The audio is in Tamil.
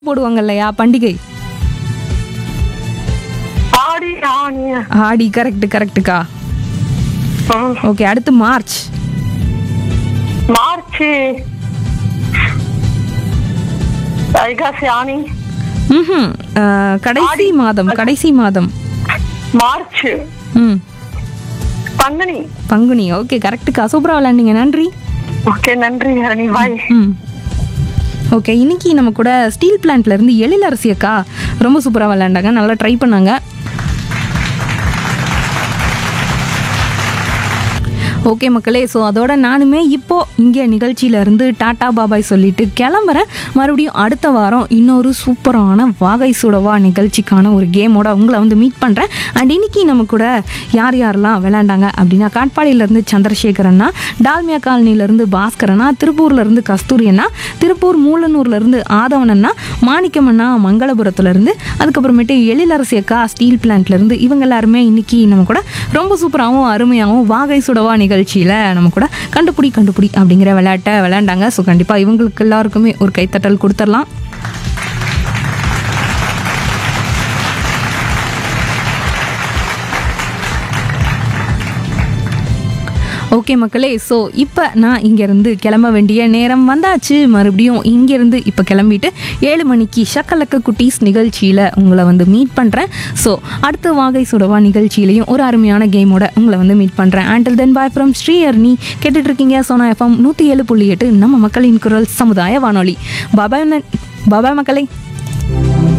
போடுவாங்க இல்லையா பண்டிகை ஆடி ஆணி ஆடி கரெக்ட் கரெக்டுக்கா ம். ஓகே அடுத்து மார்ச் மார்ச் வைகாசி ஆணி ம்ஹும். அஹ், கடைசி மாதம் கடைசி மாதம் மார்ச் ம் பங்குனி பங்குனி ஓகே கரெக்டுக்கா சூப்பராக விளையாண்டீங்க நன்றி ஓகே நன்றி ஹரணி பாய் ம் ஓகே இன்னைக்கு நம்ம கூட ஸ்டீல் பிளான்ட்ல இருந்து எழிலரசி அக்கா ரொம்ப சூப்பராக விளையாண்டாங்க நல்லா ட்ரை பண்ணாங்க ஓகே மக்களே ஸோ அதோட நானுமே இப்போ இங்கே நிகழ்ச்சியிலேருந்து டாடா பாபாய் சொல்லிட்டு கிளம்புறேன் மறுபடியும் அடுத்த வாரம் இன்னொரு சூப்பரான வாகை சுடவா நிகழ்ச்சிக்கான ஒரு கேமோட உங்களை வந்து மீட் பண்ணுறேன் அண்ட் இன்னைக்கு நம்ம கூட யார் யாரெல்லாம் விளையாண்டாங்க அப்படின்னா காட்பாடியிலேருந்து சந்திரசேகரண்ணா டால்மியா காலனிலேருந்து பாஸ்கரண்ணா திருப்பூர்லேருந்து கஸ்தூரி அண்ணா திருப்பூர் மூலனூர்லேருந்து ஆதவனண்ணா மாணிக்கமண்ணா மங்களபுரத்துலேருந்து அதுக்கப்புறமேட்டு எழிலரசி அக்கா ஸ்டீல் பிளான்ட்லேருந்து இவங்க எல்லாருமே இன்னைக்கு நம்ம கூட ரொம்ப சூப்பராகவும் அருமையாகவும் வாகை சுடவா நிகழ்ச்சியில் நம்ம கூட கண்டுபிடி கண்டுபிடி அப்படிங்கிற விளையாட்டை விளையாண்டாங்க ஸோ கண்டிப்பாக இவங்களுக்கு எல்லாருக்குமே ஒரு கைத்தட்டல் கொடுத்துடலாம் ஓகே மக்களே ஸோ இப்போ நான் இங்கேருந்து கிளம்ப வேண்டிய நேரம் வந்தாச்சு மறுபடியும் இங்கேருந்து இப்போ கிளம்பிட்டு ஏழு மணிக்கு ஷக்கலக்க குட்டீஸ் நிகழ்ச்சியில் உங்களை வந்து மீட் பண்ணுறேன் ஸோ அடுத்த வாகை சுடவா நிகழ்ச்சியிலையும் ஒரு அருமையான கேமோட உங்களை வந்து மீட் பண்ணுறேன் ஆண்டில் தென் பாய் ஃப்ரம் ஸ்ரீஹர்னி கேட்டுட்டு இருக்கீங்க சோனா எஃப்எம் நூற்றி ஏழு புள்ளி எட்டு நம்ம மக்களின் குரல் சமுதாய வானொலி பாபாய் பாபாய் மக்களே